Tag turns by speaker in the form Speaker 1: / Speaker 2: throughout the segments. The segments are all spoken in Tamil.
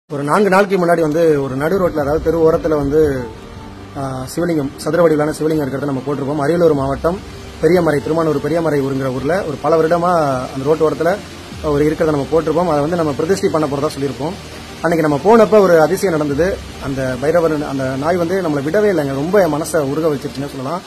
Speaker 1: ஒரு நான்கு நாளைக்கு முன்னாடி வந்து ஒரு நடு ரோட்ல அதாவது தெரு ஓரத்துல வந்து ஆ, சிவலிங்கம் சதுர வடிவிலான சிவலிங்கம் இருக்கிறத நம்ம போட்டிருப்போம் அரியலூர் மாவட்டம் பெரியமறை திருமானூர் பெரியமறை ஊருங்கிற ஊர்ல ஒரு பல வருடமா அந்த ரோட்டு ஓரத்துல ஒரு இருக்கிறத நம்ம போட்டிருப்போம் அதை வந்து நம்ம பிரதிஷ்டை பண்ண போறதா சொல்லியிருப்போம் அன்னைக்கு நம்ம போனப்ப ஒரு அதிசயம் நடந்தது அந்த பைரவர் அந்த நாய் வந்து நம்மளை விடவே இல்லைங்க ரொம்ப என் மனசை உருக வச்சிருச்சுன்னு சொல்லலாம்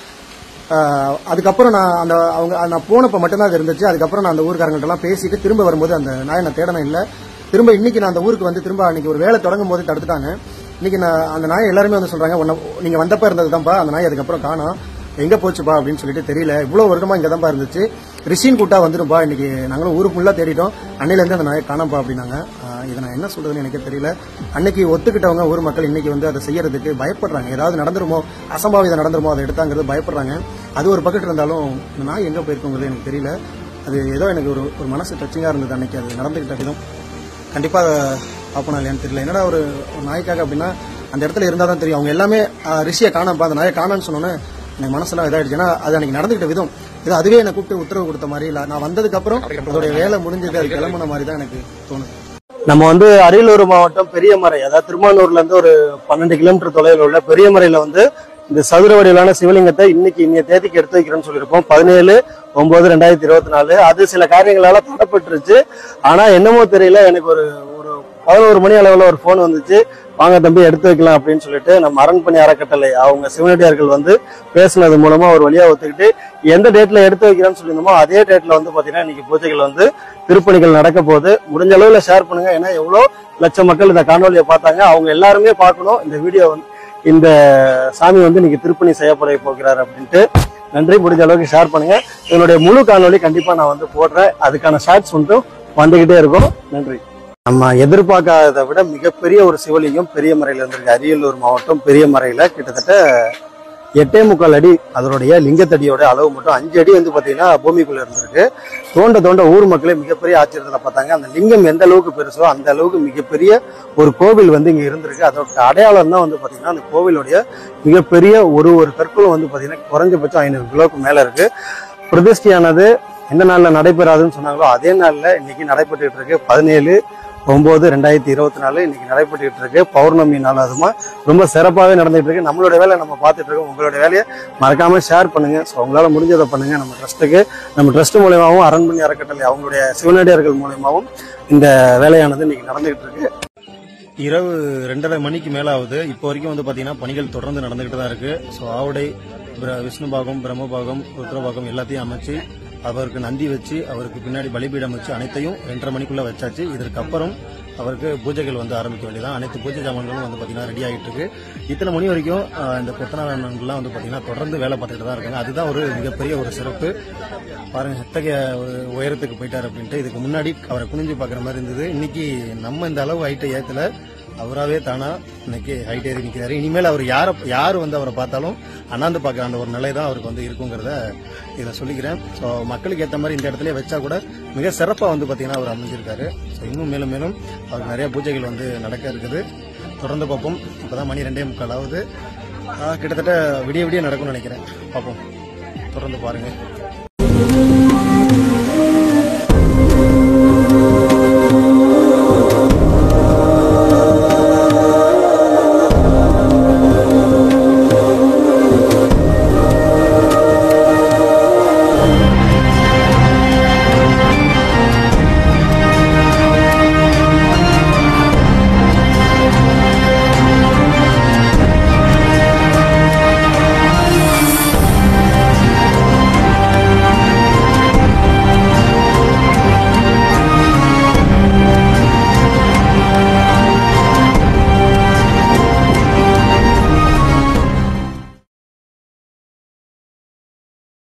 Speaker 1: ஆஹ் அதுக்கப்புறம் நான் அந்த அவங்க நான் போனப்ப மட்டும்தான் அது இருந்துச்சு அதுக்கப்புறம் நான் அந்த ஊருக்காரங்கள்ட்ட எல்லாம் பேசிட்டு திரும்ப வரும்போது அந்த நாயை நான் தேடணும் இல்லை திரும்ப இன்னைக்கு நான் அந்த ஊருக்கு வந்து திரும்ப அன்னைக்கு ஒரு வேலை தொடங்கும் போது தடுத்துட்டாங்க இன்னைக்கு நான் அந்த நாயை எல்லாருமே வந்து சொல்றாங்க உன்னை நீங்க வந்தப்ப இருந்ததுதான்ப்பா அந்த நாய் அதுக்கப்புறம் காணோம் எங்க போச்சுப்பா அப்படின்னு சொல்லிட்டு தெரியல இவ்வளவு வருடமா இங்க தான்ப்பா இருந்துச்சு ரிஷின் கூட்டா வந்துரும்பா இன்னைக்கு நாங்களும் ஊருக்கு ஃபுல்லா தேடிட்டோம் அன்னையில இருந்து அந்த நாயை காணாம்பா அப்படின்னாங்க ஆஹ் இதை நான் என்ன சொல்றதுன்னு எனக்கே தெரியல அன்னைக்கு ஒத்துக்கிட்டவங்க ஊர் மக்கள் இன்னைக்கு வந்து அதை செய்யறதுக்கு பயப்படுறாங்க ஏதாவது நடந்துருமோ அசம்பாவிதம் நடந்துருமோ அதை எடுத்தாங்கிறது பயப்படுறாங்க அது ஒரு பக்கெட் இருந்தாலும் இந்த நாய் எங்க போயிருக்குங்கிறது எனக்கு தெரியல அது ஏதோ எனக்கு ஒரு ஒரு மனசு டச்சிங்கா இருந்தது அன்னைக்கு அது நடந்துகிட்ட விதம் கண்டிப்பா அதை பார்ப்பனா இல்லையான்னு தெரியல என்னடா ஒரு ஒரு நாய்க்காக அப்படின்னா அந்த இடத்துல இருந்தா தான் தெரியும் அவங்க எல்லாமே ஆஹ், ரிஷியை காணப்பா அந்த நாயை காணான்னு சொன்னோன்னே எனக்கு மனசெல்லாம் இதாயிடுச்சு ஏன்னா அது அன்னைக்கு நடந்துகிட்ட விதம் இது அதுவே என்னை கூப்பிட்டு உத்தரவு கொடுத்த மாதிரி இல்ல நான் வந்ததுக்கு அப்புறம் அதோட வேலை முடிஞ்சது அது கிளம்புன மாதிரி தான் எனக்கு தோணுது நம்ம வந்து அரியலூர் மாவட்டம் பெரியமறை அதாவது திருமானூர்ல இருந்து ஒரு பன்னெண்டு கிலோமீட்டர் தொலைவில் உள்ள பெரியமறையில வந்து இந்த சதுர வடிவிலான சிவலிங்கத்தை இன்னைக்கு இன்னைய தேதிக்கு எடுத்து வைக்கிறேன்னு சொல்லியிருப்போம் பதினேழு ஒன்பது ரெண்டாயிரத்தி இருபத்தி நாலு அது சில காரியங்களால தடப்பட்டுருச்சு ஆனா என்னமோ தெரியல எனக்கு ஒரு ஒரு பதினோரு மணி அளவுல ஒரு போன் வந்துச்சு வாங்க தம்பி எடுத்து வைக்கலாம் அப்படின்னு சொல்லிட்டு நம்ம அரண்பணி அறக்கட்டளை அவங்க சிவனடியார்கள் வந்து பேசுனது மூலமா ஒரு வழியா ஒத்துக்கிட்டு எந்த டேட்ல எடுத்து வைக்கிறேன்னு சொல்லியிருந்தோமோ அதே டேட்ல வந்து பாத்தீங்கன்னா இன்னைக்கு பூஜைகள் வந்து திருப்பணிகள் நடக்க போகுது முடிஞ்ச அளவுல ஷேர் பண்ணுங்க ஏன்னா எவ்வளவு லட்சம் மக்கள் இந்த காணொலியை பார்த்தாங்க அவங்க எல்லாருமே பார்க்கணும் இந்த வீடியோ வந்து இந்த சாமி வந்து இன்னைக்கு திருப்பணி செய்யப்பட போகிறார் அப்படின்ட்டு நன்றி முடிஞ்ச அளவுக்கு ஷேர் பண்ணுங்க இதனுடைய முழு காணொலி கண்டிப்பா நான் வந்து போடுறேன் அதுக்கான ஷார்ட்ஸ் மட்டும் வந்துகிட்டே இருக்கும் நன்றி நம்ம எதிர்பார்க்காததை விட மிகப்பெரிய ஒரு சிவலிங்கம் பெரியமறையில இருந்திருக்கு அரியலூர் மாவட்டம் பெரியமறையில கிட்டத்தட்ட எட்டே முக்கால் அடி அதனுடைய லிங்கத்தடியோட அளவு மட்டும் அஞ்சு அடி வந்து பாத்தீங்கன்னா பூமிக்குள்ள இருந்திருக்கு தோண்ட தோண்ட ஊர் மக்களே மிகப்பெரிய ஆச்சரியத்துல பார்த்தாங்க அந்த லிங்கம் எந்த அளவுக்கு பெருசோ அந்த அளவுக்கு மிகப்பெரிய ஒரு கோவில் வந்து இங்க இருந்திருக்கு அதோட அடையாளம் தான் வந்து பாத்தீங்கன்னா அந்த கோவிலுடைய மிகப்பெரிய ஒரு ஒரு கற்களும் வந்து பாத்தீங்கன்னா குறைஞ்சபட்சம் ஐநூறு கிலோவுக்கு மேல இருக்கு பிரதிஷ்டையானது எந்த நாள்ல நடைபெறாதுன்னு சொன்னாங்களோ அதே நாள்ல இன்னைக்கு நடைபெற்றுட்டு இருக்கு பதினேழு ஒன்பது ரெண்டாயிரத்தி இருபத்தி நாலு இன்னைக்கு நடைபெற்றுட்டு இருக்கு பௌர்ணமி நாள் அதுமா ரொம்ப சிறப்பாகவே நடந்துட்டு இருக்கு நம்மளோட வேலையை நம்ம பார்த்துட்டு இருக்கோம் உங்களோட வேலையை மறக்காம ஷேர் பண்ணுங்க ஸோ உங்களால முடிஞ்சதை பண்ணுங்க நம்ம ட்ரஸ்ட்டுக்கு நம்ம ட்ரஸ்ட் மூலயமாவும் அரண்மனை அறக்கட்டளை அவங்களுடைய சிவனடியார்கள் மூலயமாவும் இந்த வேலையானது இன்னைக்கு நடந்துகிட்டு இருக்கு இரவு ரெண்டரை மணிக்கு மேல ஆகுது இப்போ வரைக்கும் வந்து பாத்தீங்கன்னா பணிகள் தொடர்ந்து நடந்துகிட்டு தான் இருக்கு ஸோ ஆவுடை பிர- விஷ்ணுபாகம் பிரம்மபாகம் ருத்ரபாகம் எல்லாத்தையும் அமைச்சு அவருக்கு நந்தி வச்சு அவருக்கு பின்னாடி பலிபீடம் வச்சு அனைத்தையும் ரெண்டரை மணிக்குள்ள வச்சாச்சு இதற்கு அப்புறம் அவருக்கு பூஜைகள் வந்து ஆரம்பிக்க வேண்டியதான் அனைத்து பூஜை ஜாமான்களும் வந்து பாத்தீங்கன்னா ரெடி ஆகிட்டு இருக்கு இத்தனை மணி வரைக்கும் ஆஹ், இந்த கொத்தனாரன்கள்லாம் வந்து பாத்தீங்கன்னா தொடர்ந்து வேலை பார்த்துட்டு தான் இருக்காங்க அதுதான் ஒரு மிகப்பெரிய ஒரு சிறப்பு பாருங்க எத்தகைய ஒரு உயரத்துக்கு போயிட்டாரு அப்படின்ட்டு இதுக்கு முன்னாடி அவரை குனிஞ்சு பாக்குற மாதிரி இருந்தது இன்னைக்கு நம்ம இந்த அளவு ஹைட்டை ஏத்தல அவராவே தானா இன்னைக்கு ஹைட் ஏறி நிக்கிறாரு இனிமேல் அவர் யார யார் வந்து அவரை பார்த்தாலும் அண்ணாந்து பார்க்குற அந்த ஒரு நிலை தான் அவருக்கு வந்து இருக்குங்கிறத இதை சொல்லிக்கிறேன் ஸோ மக்களுக்கு ஏற்ற மாதிரி இந்த இடத்துல வச்சா கூட மிக சிறப்பாக வந்து பார்த்தீங்கன்னா அவர் அமைஞ்சிருக்காரு ஸோ இன்னும் மேலும் மேலும் அவருக்கு நிறைய பூஜைகள் வந்து நடக்க இருக்குது தொடர்ந்து பார்ப்போம் இப்போதான் மணி ரெண்டே முக்கால் ஆகுது ஆஹ், கிட்டத்தட்ட விடிய விடிய நடக்கும்னு நினைக்கிறேன் பார்ப்போம் தொடர்ந்து பாருங்க